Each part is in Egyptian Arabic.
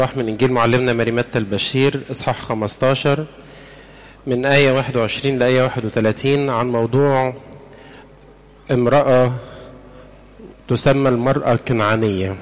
راح من إنجيل معلمنا ماري متى البشير إصحاح 15 من آية 21 لآية 31 عن موضوع امرأة تسمى المرأة الكنعانية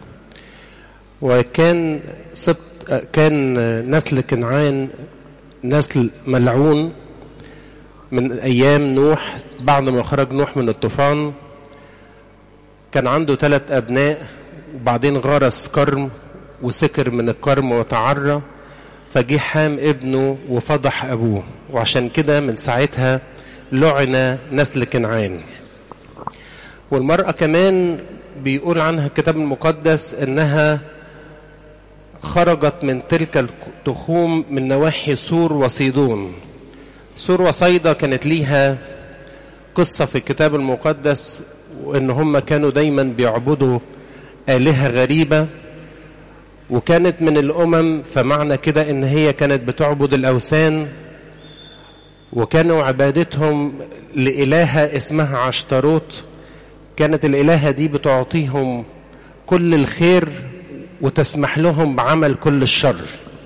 وكان سبط كان نسل كنعان نسل ملعون من أيام نوح بعد ما خرج نوح من الطوفان كان عنده ثلاث أبناء وبعدين غرس كرم وسكر من الكرم وتعرى فجه حام ابنه وفضح أبوه وعشان كده من ساعتها لعن نسل كنعان والمرأة كمان بيقول عنها الكتاب المقدس انها خرجت من تلك التخوم من نواحي سور وصيدون سور وصيدا كانت ليها قصة في الكتاب المقدس وان هم كانوا دايما بيعبدوا آلهة غريبة وكانت من الأمم فمعنى كده ان هي كانت بتعبد الأوثان وكانوا عبادتهم لإلهة اسمها عشتروت كانت الإلهة دي بتعطيهم كل الخير وتسمح لهم بعمل كل الشر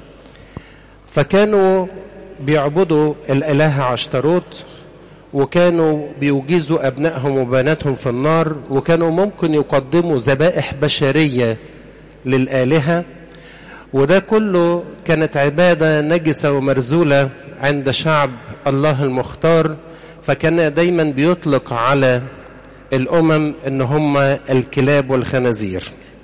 فكانوا بيعبدوا الإله عشتروت وكانوا بيوجزوا أبنائهم وبناتهم في النار وكانوا ممكن يقدموا ذبائح بشرية للآلهة وده كله كانت عبادة نجسة ومرزولة عند شعب الله المختار فكان دايما بيطلق على الأمم إن هم الكلاب والخنازير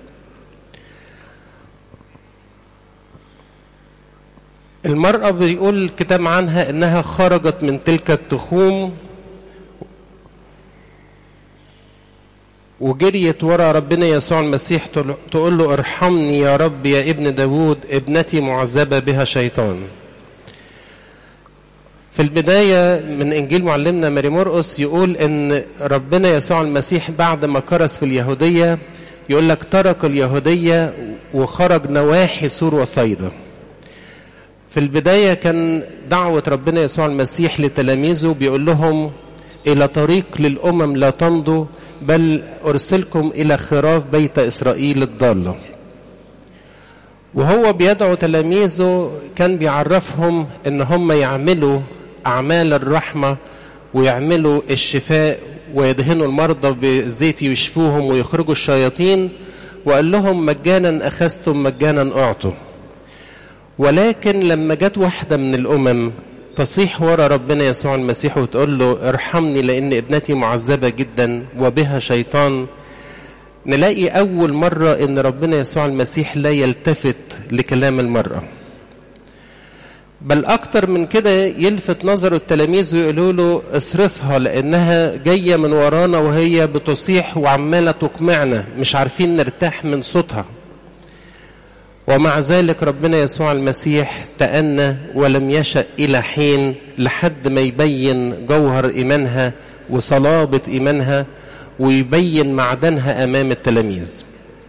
المرأة بيقول الكتاب عنها إنها خرجت من تلك التخوم وجريت ورا ربنا يسوع المسيح تقول له ارحمني يا رب يا ابن داود ابنتي معذبة بها شيطان في البداية من إنجيل معلمنا ماري مرقس يقول إن ربنا يسوع المسيح بعد ما كرس في اليهودية يقول لك ترك اليهودية وخرج نواحي سور وصيدا في البداية كان دعوة ربنا يسوع المسيح لتلاميذه بيقول لهم إلى طريق للأمم لا تمضوا بل أرسلكم إلى خراف بيت إسرائيل الضالة وهو بيدعو تلاميذه كان بيعرفهم ان هم يعملوا اعمال الرحمه ويعملوا الشفاء ويدهنوا المرضى بالزيت يشفوهم ويخرجوا الشياطين وقال لهم مجانا اخذتم مجانا اعطوا ولكن لما جت واحده من الامم تصيح ورا ربنا يسوع المسيح وتقول له ارحمني لان ابنتي معذبه جدا وبها شيطان نلاقي أول مرة إن ربنا يسوع المسيح لا يلتفت لكلام المرأة بل أكتر من كده يلفت نظر التلاميذ ويقولوا له اصرفها لأنها جاية من ورانا وهي بتصيح وعمالة تقمعنا مش عارفين نرتاح من صوتها ومع ذلك ربنا يسوع المسيح تأنى ولم يشأ إلى حين لحد ما يبين جوهر إيمانها وصلابة إيمانها ويبين معدنها أمام التلاميذ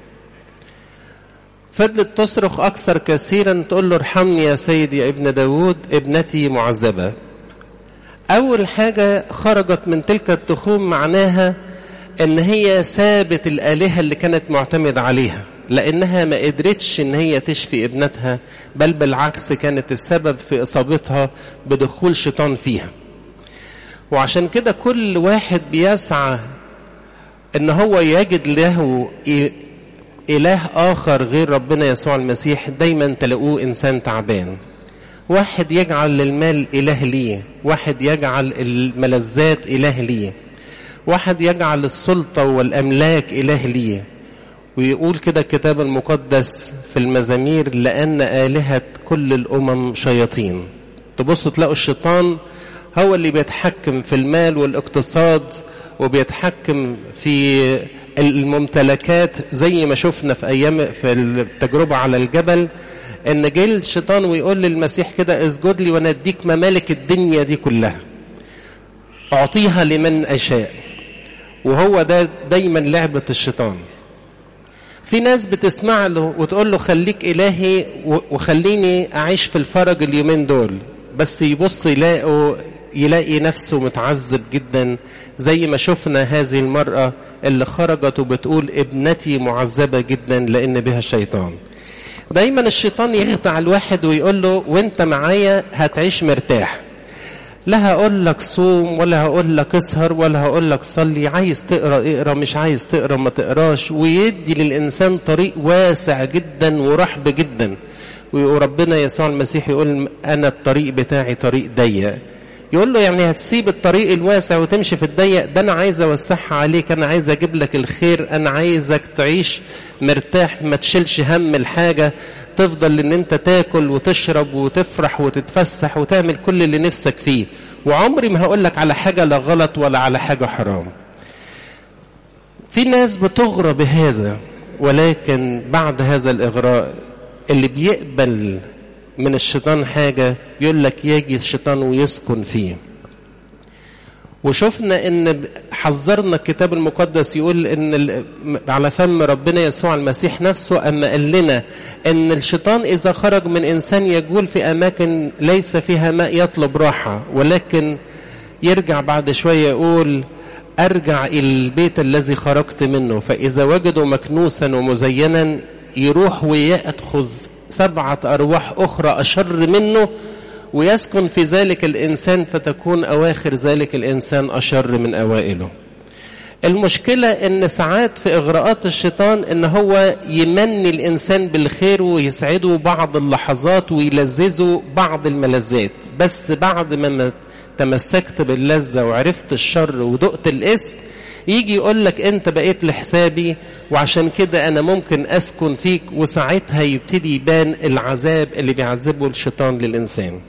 فضلت تصرخ أكثر كثيرا تقول له ارحمني يا سيدي يا ابن داود ابنتي معذبة أول حاجة خرجت من تلك التخوم معناها ان هي سابت الآلهة اللي كانت معتمد عليها لأنها ما قدرتش ان هي تشفي ابنتها بل بالعكس كانت السبب في إصابتها بدخول شيطان فيها وعشان كده كل واحد بيسعى ان هو يجد له اله اخر غير ربنا يسوع المسيح دايما تلاقوه انسان تعبان واحد يجعل للمال اله ليه واحد يجعل الملذات اله ليه واحد يجعل السلطه والاملاك اله ليه ويقول كده الكتاب المقدس في المزامير لان الهه كل الامم شياطين تبصوا تلاقوا الشيطان هو اللي بيتحكم في المال والاقتصاد وبيتحكم في الممتلكات زي ما شفنا في ايام في التجربه على الجبل ان جه الشيطان ويقول للمسيح كده اسجد لي وانا اديك ممالك الدنيا دي كلها اعطيها لمن اشاء وهو ده دايما لعبه الشيطان في ناس بتسمع له وتقول له خليك الهي وخليني اعيش في الفرج اليومين دول بس يبص يلاقوا يلاقي نفسه متعذب جدا زي ما شفنا هذه المرأة اللي خرجت وبتقول ابنتي معذبة جدا لأن بها الشيطان دايما الشيطان يخدع الواحد ويقول له وانت معايا هتعيش مرتاح لا هقول لك صوم ولا هقول لك اسهر ولا هقول لك صلي عايز تقرا اقرا مش عايز تقرا ما تقراش ويدي للانسان طريق واسع جدا ورحب جدا وربنا يسوع المسيح يقول انا الطريق بتاعي طريق ضيق يقول له يعني هتسيب الطريق الواسع وتمشي في الضيق ده انا عايز اوسعها عليك انا عايز اجيب لك الخير انا عايزك تعيش مرتاح ما تشيلش هم الحاجه تفضل ان انت تاكل وتشرب وتفرح وتتفسح وتعمل كل اللي نفسك فيه وعمري ما هقول لك على حاجه لا غلط ولا على حاجه حرام في ناس بتغرى بهذا ولكن بعد هذا الاغراء اللي بيقبل من الشيطان حاجة يقول لك يجي الشيطان ويسكن فيه وشفنا ان حذرنا الكتاب المقدس يقول ان على فم ربنا يسوع المسيح نفسه اما قال لنا ان الشيطان اذا خرج من انسان يجول في اماكن ليس فيها ماء يطلب راحه ولكن يرجع بعد شويه يقول ارجع الى البيت الذي خرجت منه فاذا وجدوا مكنوسا ومزينا يروح ويأخذ سبعة أرواح أخرى أشر منه ويسكن في ذلك الإنسان فتكون أواخر ذلك الإنسان أشر من أوائله المشكلة إن ساعات في إغراءات الشيطان إن هو يمني الإنسان بالخير ويسعده بعض اللحظات ويلذذه بعض الملذات بس بعد ما تمسكت باللذة وعرفت الشر ودقت الاسم يجي يقول لك انت بقيت لحسابي وعشان كده انا ممكن اسكن فيك وساعتها يبتدي يبان العذاب اللي بيعذبه الشيطان للانسان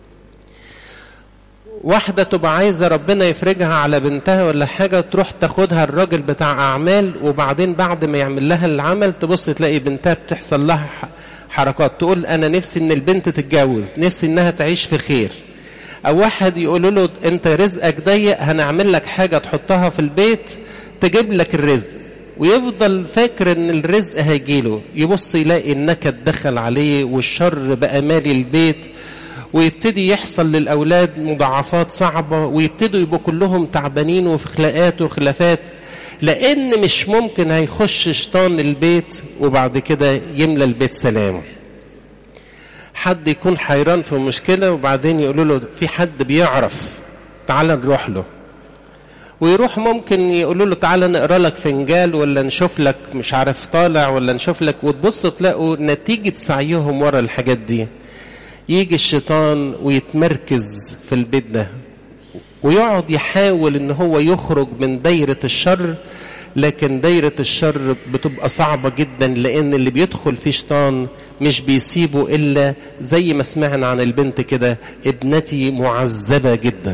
واحدة تبقى عايزة ربنا يفرجها على بنتها ولا حاجة تروح تاخدها الراجل بتاع أعمال وبعدين بعد ما يعمل لها العمل تبص تلاقي بنتها بتحصل لها حركات تقول أنا نفسي إن البنت تتجوز نفسي إنها تعيش في خير او واحد يقول له انت رزقك ضيق هنعمل لك حاجه تحطها في البيت تجيب لك الرزق ويفضل فاكر ان الرزق هيجيله يبص يلاقي النكد دخل عليه والشر بقى مالي البيت ويبتدي يحصل للاولاد مضاعفات صعبه ويبتدوا يبقوا كلهم تعبانين وفي خلاقات وخلافات لان مش ممكن هيخش شيطان البيت وبعد كده يملى البيت سلام حد يكون حيران في مشكلة وبعدين يقولوا له في حد بيعرف تعال نروح له ويروح ممكن يقولوا له تعالى نقرا لك فنجال ولا نشوف لك مش عارف طالع ولا نشوف لك وتبص تلاقوا نتيجة سعيهم ورا الحاجات دي يجي الشيطان ويتمركز في البيت ده ويقعد يحاول ان هو يخرج من دايرة الشر لكن دايرة الشر بتبقى صعبة جدا لأن اللي بيدخل فيه شيطان مش بيسيبه إلا زي ما سمعنا عن البنت كده ابنتي معذبة جدا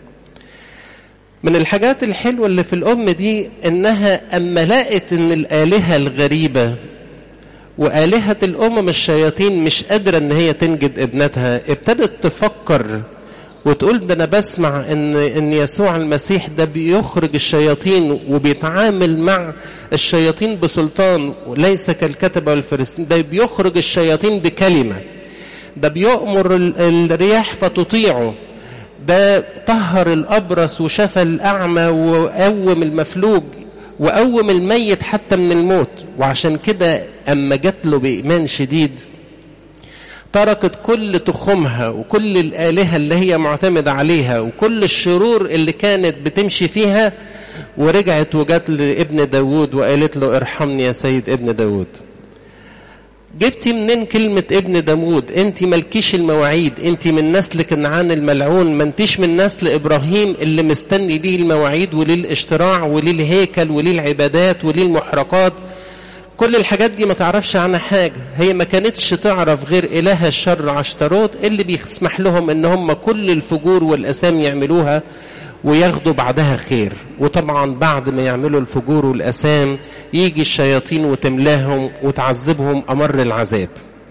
من الحاجات الحلوة اللي في الأم دي إنها أما لقت إن الآلهة الغريبة وآلهة الأمم الشياطين مش قادرة إن هي تنجد ابنتها ابتدت تفكر وتقول ده انا بسمع ان ان يسوع المسيح ده بيخرج الشياطين وبيتعامل مع الشياطين بسلطان وليس كالكتبه والفريسين ده بيخرج الشياطين بكلمه ده بيؤمر الرياح فتطيعه ده طهر الابرص وشفى الاعمى وقوم المفلوج وقوم الميت حتى من الموت وعشان كده اما جات له بايمان شديد تركت كل تخمها وكل الآلهة اللي هي معتمدة عليها وكل الشرور اللي كانت بتمشي فيها ورجعت وجات لابن داود وقالت له ارحمني يا سيد ابن داود جبتي منين كلمة ابن داود انت ملكيش المواعيد انت من نسل كنعان الملعون ما انتيش من نسل ابراهيم اللي مستني ليه المواعيد وليه الاشتراع وليه الهيكل وليه العبادات وليه المحرقات كل الحاجات دي ما تعرفش عنها حاجة هي ما كانتش تعرف غير إله الشر عشتروت اللي بيسمح لهم ان هم كل الفجور والأسام يعملوها وياخدوا بعدها خير وطبعا بعد ما يعملوا الفجور والأسام يجي الشياطين وتملاهم وتعذبهم أمر العذاب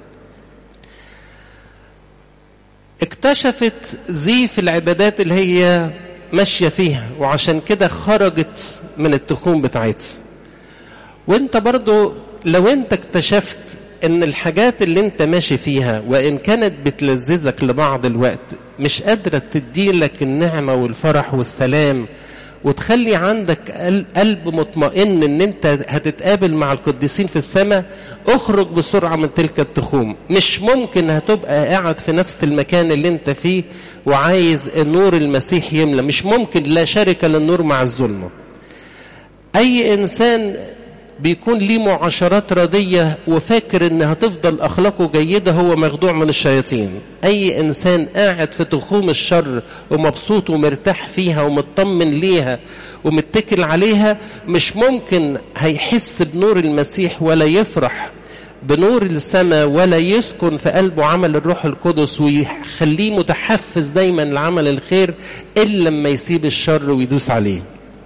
اكتشفت زيف العبادات اللي هي ماشية فيها وعشان كده خرجت من التخوم بتاعتها وانت برضو لو انت اكتشفت ان الحاجات اللي انت ماشي فيها وان كانت بتلذذك لبعض الوقت مش قادرة تدي لك النعمة والفرح والسلام وتخلي عندك قلب مطمئن ان انت هتتقابل مع القديسين في السماء اخرج بسرعة من تلك التخوم مش ممكن هتبقى قاعد في نفس المكان اللي انت فيه وعايز النور المسيح يملى مش ممكن لا شركة للنور مع الظلمة اي انسان بيكون ليه معاشرات ردية وفاكر ان هتفضل اخلاقه جيدة هو مخدوع من الشياطين اي انسان قاعد في تخوم الشر ومبسوط ومرتاح فيها ومطمن ليها ومتكل عليها مش ممكن هيحس بنور المسيح ولا يفرح بنور السماء ولا يسكن في قلبه عمل الروح القدس ويخليه متحفز دايما لعمل الخير الا لما يسيب الشر ويدوس عليه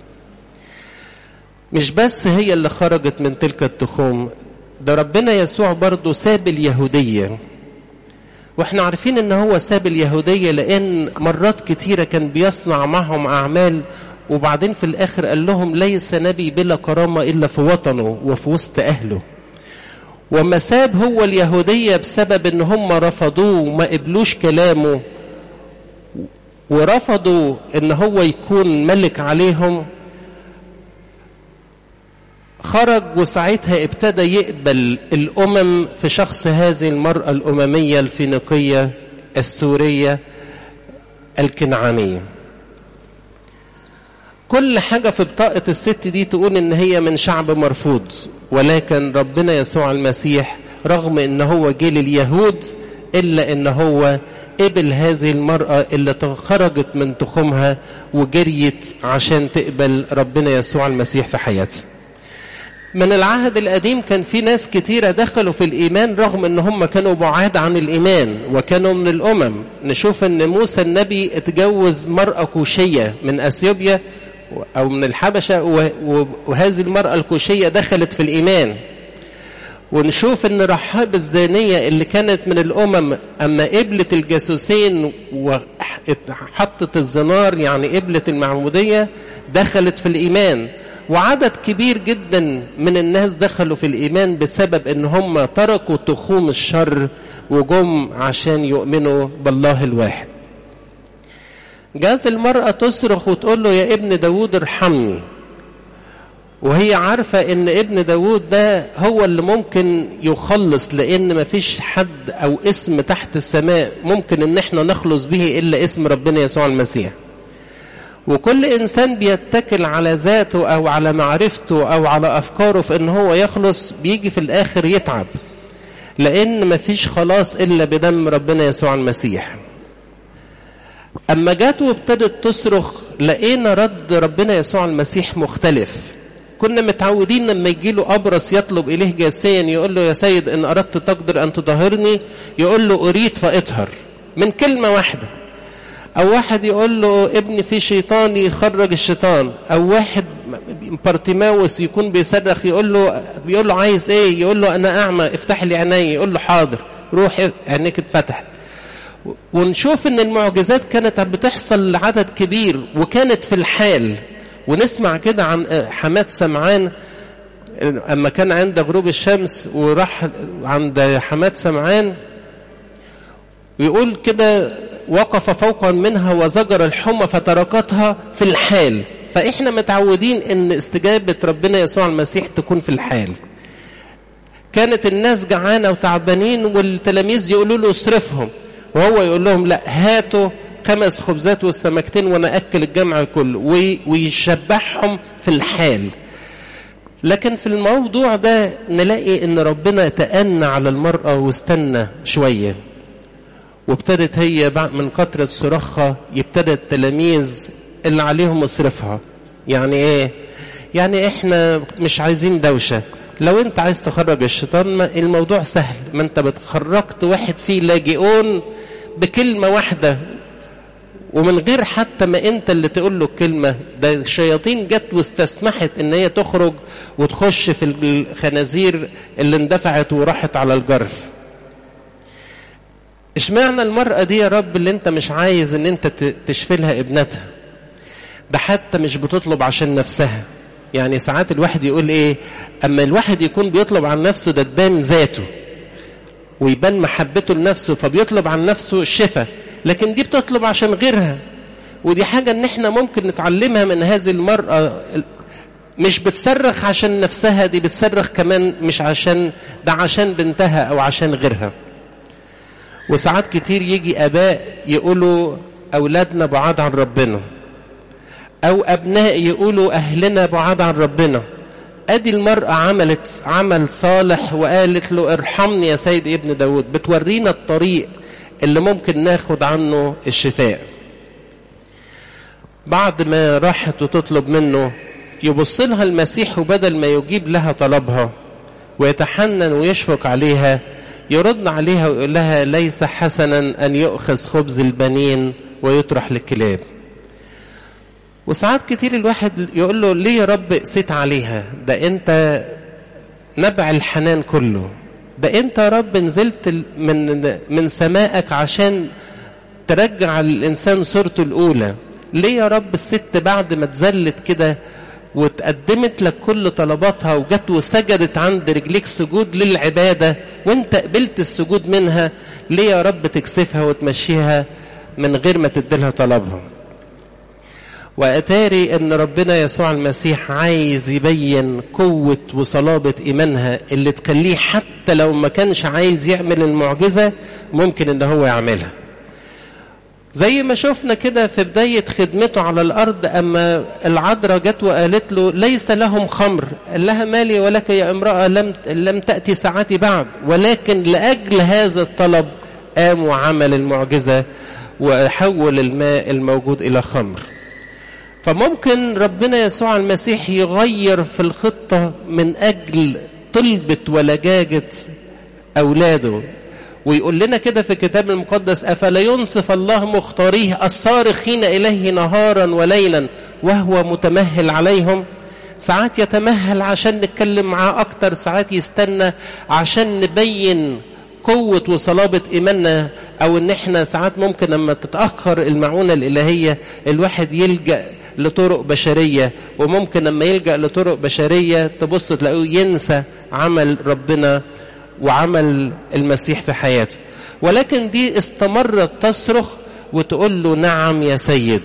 مش بس هي اللي خرجت من تلك التخوم ده ربنا يسوع برضه ساب اليهودية واحنا عارفين ان هو ساب اليهودية لان مرات كتيرة كان بيصنع معهم اعمال وبعدين في الاخر قال لهم ليس نبي بلا كرامة الا في وطنه وفي وسط اهله وما ساب هو اليهودية بسبب ان هم رفضوه وما قبلوش كلامه ورفضوا ان هو يكون ملك عليهم خرج وساعتها ابتدى يقبل الأمم في شخص هذه المرأة الأممية الفينيقية السورية الكنعانية كل حاجة في بطاقة الست دي تقول إن هي من شعب مرفوض ولكن ربنا يسوع المسيح رغم إن هو جه لليهود إلا إن هو قبل هذه المرأة اللي خرجت من تخومها وجريت عشان تقبل ربنا يسوع المسيح في حياتها من العهد القديم كان في ناس كتيرة دخلوا في الإيمان رغم أن هم كانوا بعاد عن الإيمان وكانوا من الأمم نشوف أن موسى النبي اتجوز مرأة كوشية من أثيوبيا أو من الحبشة وهذه المرأة الكوشية دخلت في الإيمان ونشوف أن رحاب الزانية اللي كانت من الأمم أما قبلت الجاسوسين وحطت الزنار يعني قبلت المعمودية دخلت في الإيمان وعدد كبير جدا من الناس دخلوا في الإيمان بسبب أن هم تركوا تخوم الشر وجم عشان يؤمنوا بالله الواحد جات المرأة تصرخ وتقول له يا ابن داود ارحمني وهي عارفة ان ابن داود ده هو اللي ممكن يخلص لان مفيش حد او اسم تحت السماء ممكن ان احنا نخلص به الا اسم ربنا يسوع المسيح وكل إنسان بيتكل على ذاته أو على معرفته أو على أفكاره في أن هو يخلص بيجي في الآخر يتعب لأن مفيش خلاص إلا بدم ربنا يسوع المسيح أما جات وابتدت تصرخ لقينا رد ربنا يسوع المسيح مختلف كنا متعودين لما يجي له أبرص يطلب إليه جاسيا يقول له يا سيد إن أردت تقدر أن تطهرني يقول له أريد فاطهر من كلمة واحدة أو واحد يقول له ابني في شيطان يخرج الشيطان أو واحد بارتيماوس يكون بيصرخ يقول له بيقول له عايز إيه يقول له أنا أعمى افتح لي عيني يقول له حاضر روح عينيك اتفتحت ونشوف ان المعجزات كانت بتحصل لعدد كبير وكانت في الحال ونسمع كده عن حماد سمعان اما كان عند غروب الشمس وراح عند حماد سمعان ويقول كده وقف فوقا منها وزجر الحمى فتركتها في الحال فإحنا متعودين أن استجابة ربنا يسوع المسيح تكون في الحال كانت الناس جعانة وتعبانين والتلاميذ يقولوا له اصرفهم وهو يقول لهم لا هاتوا خمس خبزات والسمكتين وانا اكل الجمع كله ويشبعهم في الحال لكن في الموضوع ده نلاقي ان ربنا تأنى على المرأة واستنى شوية وابتدت هي من كثرة صراخها يبتدى التلاميذ اللي عليهم مصرفها يعني ايه يعني احنا مش عايزين دوشة لو انت عايز تخرج الشيطان الموضوع سهل ما انت بتخرجت واحد فيه لاجئون بكلمة واحدة ومن غير حتى ما انت اللي تقول له الكلمة ده الشياطين جت واستسمحت ان هي تخرج وتخش في الخنازير اللي اندفعت وراحت على الجرف اشمعنى المرأة دي يا رب اللي انت مش عايز ان انت تشفي لها ابنتها ده حتى مش بتطلب عشان نفسها يعني ساعات الواحد يقول ايه اما الواحد يكون بيطلب عن نفسه ده تبان ذاته ويبان محبته لنفسه فبيطلب عن نفسه الشفاء لكن دي بتطلب عشان غيرها ودي حاجة ان احنا ممكن نتعلمها من هذه المرأة مش بتصرخ عشان نفسها دي بتصرخ كمان مش عشان ده عشان بنتها او عشان غيرها وساعات كتير يجي اباء يقولوا اولادنا بعاد عن ربنا او ابناء يقولوا اهلنا بعاد عن ربنا ادي المرأة عملت عمل صالح وقالت له ارحمني يا سيد ابن داود بتورينا الطريق اللي ممكن ناخد عنه الشفاء بعد ما راحت وتطلب منه يبص لها المسيح وبدل ما يجيب لها طلبها ويتحنن ويشفق عليها يرد عليها ويقول لها ليس حسنا أن يؤخذ خبز البنين ويطرح للكلاب وساعات كتير الواحد يقول له ليه يا رب قسيت عليها ده انت نبع الحنان كله ده انت يا رب نزلت من من سمائك عشان ترجع الانسان صورته الاولى ليه يا رب الست بعد ما اتذلت كده وتقدمت لك كل طلباتها وجت وسجدت عند رجليك سجود للعبادة وانت قبلت السجود منها ليه يا رب تكسفها وتمشيها من غير ما تديلها طلبها وأتاري أن ربنا يسوع المسيح عايز يبين قوة وصلابة إيمانها اللي تخليه حتى لو ما كانش عايز يعمل المعجزة ممكن أن هو يعملها زي ما شفنا كده في بداية خدمته على الأرض أما العذراء جت وقالت له ليس لهم خمر قال لها مالي ولك يا امرأة لم, لم تأتي ساعتي بعد ولكن لأجل هذا الطلب قام وعمل المعجزة وحول الماء الموجود إلى خمر فممكن ربنا يسوع المسيح يغير في الخطة من أجل طلبة ولجاجة أولاده ويقول لنا كده في الكتاب المقدس أفلا ينصف الله مختاريه الصارخين إليه نهارا وليلا وهو متمهل عليهم ساعات يتمهل عشان نتكلم معاه أكتر ساعات يستنى عشان نبين قوة وصلابة إيماننا أو إن إحنا ساعات ممكن لما تتأخر المعونة الإلهية الواحد يلجأ لطرق بشرية وممكن لما يلجأ لطرق بشرية تبص تلاقيه ينسى عمل ربنا وعمل المسيح في حياته ولكن دي استمرت تصرخ وتقول له نعم يا سيد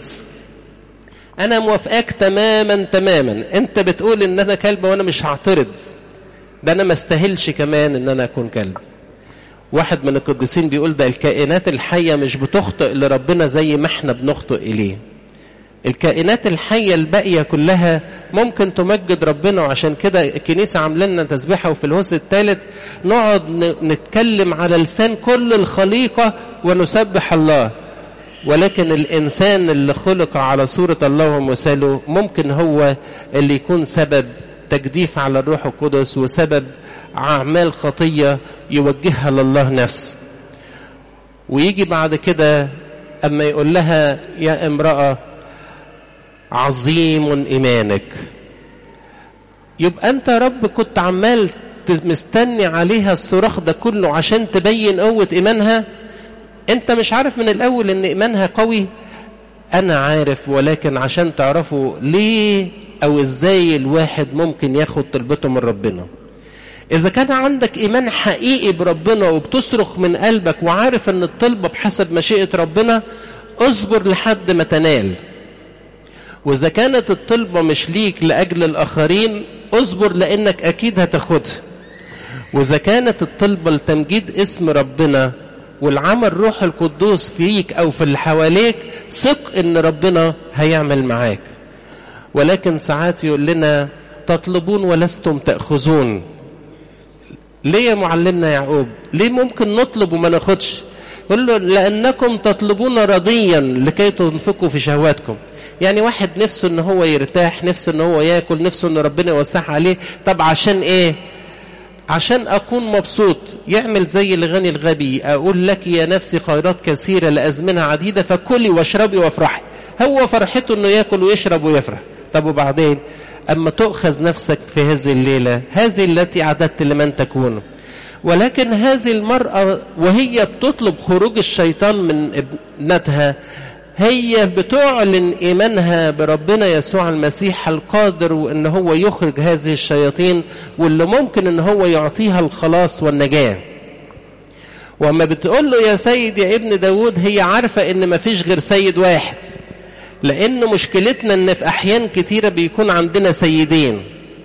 أنا موافقاك تماما تماما أنت بتقول إن أنا كلب وأنا مش هعترض ده أنا ما استاهلش كمان إن أنا أكون كلب واحد من القديسين بيقول ده الكائنات الحية مش بتخطئ لربنا زي ما احنا بنخطئ إليه الكائنات الحية الباقية كلها ممكن تمجد ربنا وعشان كده الكنيسة عاملة لنا تسبيحة وفي الهوس الثالث نقعد نتكلم على لسان كل الخليقة ونسبح الله ولكن الإنسان اللي خلق على صورة الله ومثاله ممكن هو اللي يكون سبب تجديف على الروح القدس وسبب أعمال خطية يوجهها لله نفسه ويجي بعد كده أما يقول لها يا امرأة عظيم إيمانك يبقى أنت رب كنت عمال مستني عليها الصراخ ده كله عشان تبين قوة إيمانها أنت مش عارف من الأول أن إيمانها قوي أنا عارف ولكن عشان تعرفوا ليه أو إزاي الواحد ممكن ياخد طلبته من ربنا إذا كان عندك إيمان حقيقي بربنا وبتصرخ من قلبك وعارف أن الطلبة بحسب مشيئة ربنا اصبر لحد ما تنال وإذا كانت الطلبة مش ليك لأجل الآخرين اصبر لأنك أكيد هتاخدها وإذا كانت الطلبة لتمجيد اسم ربنا والعمل روح القدوس فيك أو في اللي حواليك ثق إن ربنا هيعمل معاك ولكن ساعات يقول لنا تطلبون ولستم تأخذون ليه يا معلمنا يعقوب ليه ممكن نطلب وما ناخدش يقول له لأنكم تطلبون رضيا لكي تنفقوا في شهواتكم يعني واحد نفسه ان هو يرتاح نفسه ان هو ياكل نفسه ان ربنا يوسعها عليه طب عشان ايه عشان اكون مبسوط يعمل زي الغني الغبي اقول لك يا نفسي خيرات كثيره لازمنه عديده فكلي واشربي وافرحي هو فرحته انه ياكل ويشرب ويفرح طب وبعدين اما تؤخذ نفسك في هذه الليله هذه التي اعددت لمن تكون ولكن هذه المراه وهي بتطلب خروج الشيطان من ابنتها هي بتعلن إيمانها بربنا يسوع المسيح القادر وإن هو يخرج هذه الشياطين واللي ممكن إن هو يعطيها الخلاص والنجاة وأما بتقول له يا سيد يا ابن داود هي عارفة إن مفيش غير سيد واحد لأن مشكلتنا إن في أحيان كتيرة بيكون عندنا سيدين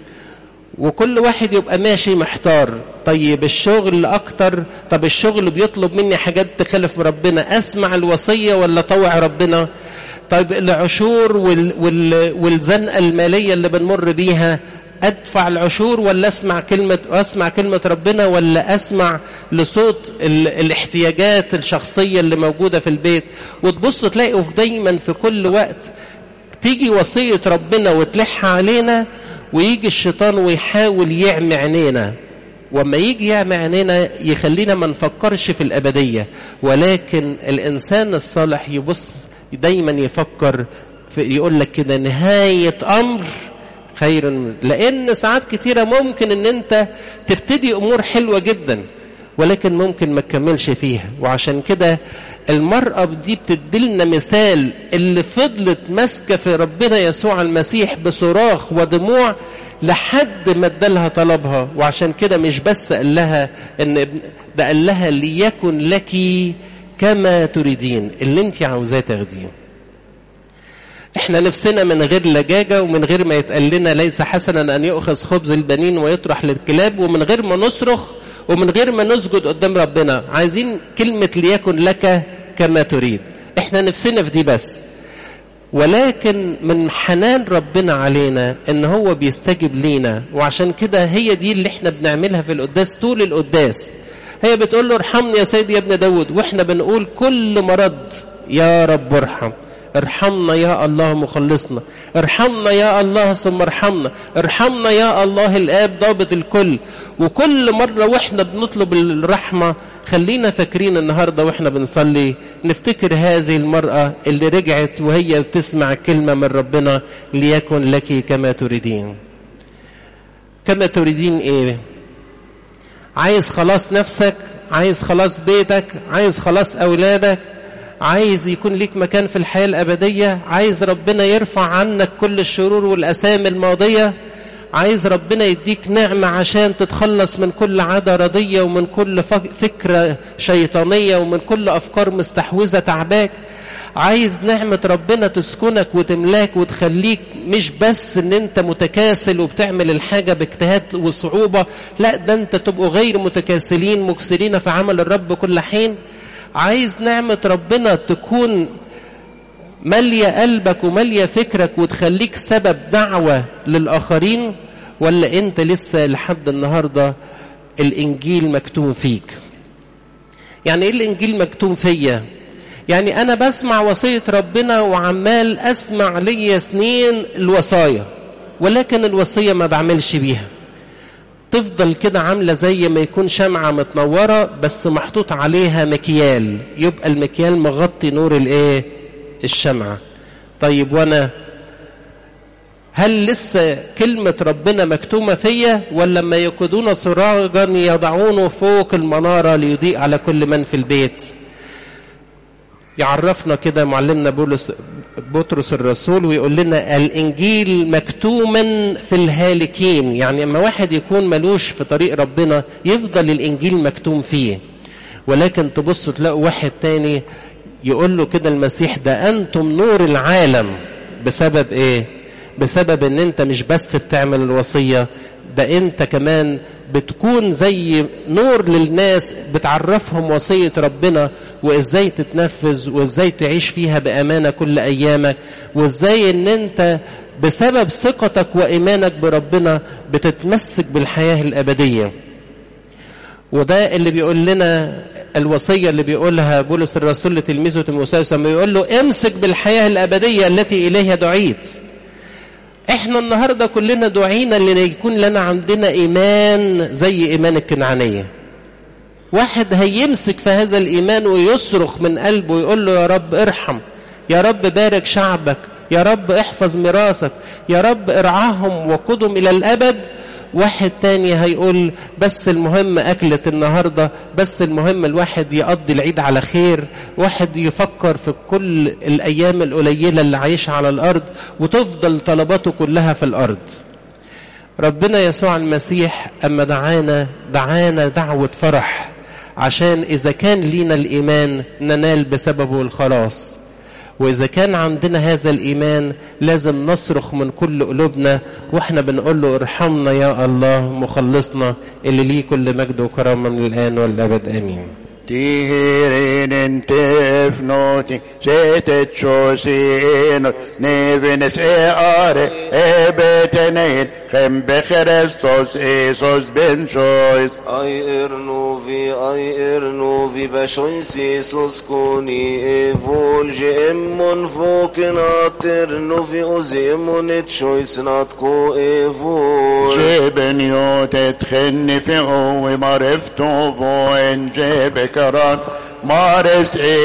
وكل واحد يبقى ماشي محتار طيب الشغل أكتر طب الشغل بيطلب مني حاجات تخالف ربنا أسمع الوصية ولا طوع ربنا طيب العشور وال وال والزنقة المالية اللي بنمر بيها ادفع العشور ولا اسمع كلمه اسمع كلمه ربنا ولا اسمع لصوت ال... الاحتياجات الشخصيه اللي موجوده في البيت وتبص تلاقوا في دايما في كل وقت تيجي وصيه ربنا وتلح علينا ويجي الشيطان ويحاول يعمي عينينا وما يجي يعمي عينينا يخلينا ما نفكرش في الابديه ولكن الانسان الصالح يبص دايما يفكر في يقول لك كده نهايه امر خير لان ساعات كتيره ممكن ان انت تبتدي امور حلوه جدا ولكن ممكن ما تكملش فيها وعشان كده المرأة دي بتدلنا مثال اللي فضلت ماسكة في ربنا يسوع المسيح بصراخ ودموع لحد ما ادالها طلبها وعشان كده مش بس قال لها ان ده قال لها ليكن لك كما تريدين اللي انت عاوزاه تاخديه احنا نفسنا من غير لجاجة ومن غير ما يتقال لنا ليس حسنا ان يؤخذ خبز البنين ويطرح للكلاب ومن غير ما نصرخ ومن غير ما نسجد قدام ربنا عايزين كلمة ليكن لك كما تريد احنا نفسنا في دي بس ولكن من حنان ربنا علينا ان هو بيستجب لينا وعشان كده هي دي اللي احنا بنعملها في القداس طول القداس هي بتقول له ارحمني يا سيدي يا ابن داود واحنا بنقول كل مرض يا رب ارحم ارحمنا يا الله مخلصنا ارحمنا يا الله ثم ارحمنا ارحمنا يا الله الآب ضابط الكل وكل مرة واحنا بنطلب الرحمة خلينا فاكرين النهاردة واحنا بنصلي نفتكر هذه المرأة اللي رجعت وهي بتسمع كلمة من ربنا ليكن لك كما تريدين كما تريدين ايه عايز خلاص نفسك عايز خلاص بيتك عايز خلاص أولادك عايز يكون ليك مكان في الحياة الأبدية عايز ربنا يرفع عنك كل الشرور والأسامي الماضية عايز ربنا يديك نعمة عشان تتخلص من كل عادة رضية ومن كل فكرة شيطانية ومن كل أفكار مستحوذة تعباك عايز نعمة ربنا تسكنك وتملاك وتخليك مش بس ان انت متكاسل وبتعمل الحاجة باجتهاد وصعوبة لا ده انت تبقوا غير متكاسلين مكسرين في عمل الرب كل حين عايز نعمة ربنا تكون مالية قلبك ومالية فكرك وتخليك سبب دعوة للآخرين ولا أنت لسه لحد النهاردة الإنجيل مكتوم فيك يعني إيه الإنجيل مكتوم فيا يعني أنا بسمع وصية ربنا وعمال أسمع ليا سنين الوصايا ولكن الوصية ما بعملش بيها تفضل كده عاملة زي ما يكون شمعة متنورة بس محطوط عليها مكيال يبقى المكيال مغطي نور الايه الشمعة طيب وانا هل لسه كلمة ربنا مكتومة فيا ولا لما يقودون سراجا يضعونه فوق المنارة ليضيء على كل من في البيت يعرفنا كده معلمنا بولس بطرس الرسول ويقول لنا الانجيل مكتوما في الهالكين يعني اما واحد يكون ملوش في طريق ربنا يفضل الانجيل مكتوم فيه ولكن تبصوا تلاقوا واحد تاني يقول له كده المسيح ده انتم نور العالم بسبب ايه بسبب ان انت مش بس بتعمل الوصيه ده انت كمان بتكون زي نور للناس بتعرفهم وصية ربنا وازاي تتنفذ وازاي تعيش فيها بأمانة كل أيامك وازاي ان انت بسبب ثقتك وإيمانك بربنا بتتمسك بالحياة الأبدية وده اللي بيقول لنا الوصية اللي بيقولها بولس الرسول لتلميذه تيموثاوس لما يقول له امسك بالحياة الأبدية التي إليها دعيت احنا النهارده كلنا دعينا ان يكون لنا عندنا ايمان زي ايمان الكنعانيه واحد هيمسك في هذا الايمان ويصرخ من قلبه ويقول له يا رب ارحم يا رب بارك شعبك يا رب احفظ ميراثك يا رب ارعاهم وقودهم الى الابد واحد تاني هيقول بس المهم أكلة النهاردة بس المهم الواحد يقضي العيد على خير واحد يفكر في كل الأيام القليلة اللي عايشها على الأرض وتفضل طلباته كلها في الأرض ربنا يسوع المسيح أما دعانا دعانا دعوة فرح عشان إذا كان لينا الإيمان ننال بسببه الخلاص وإذا كان عندنا هذا الإيمان لازم نصرخ من كل قلوبنا وإحنا بنقول له ارحمنا يا الله مخلصنا اللي ليه كل مجد وكرامة من الآن والأبد آمين Tirin tefnoti setet shosin nevines e are e betenein chem becherestos esos ben shois Ai ernovi, ai ernovi, beshois Jesus koni evolge emmon foken aternovi ozi emmon et shois nat ko evol. جبن يوتت خن في عوي معرفته فوين جيب كران مارس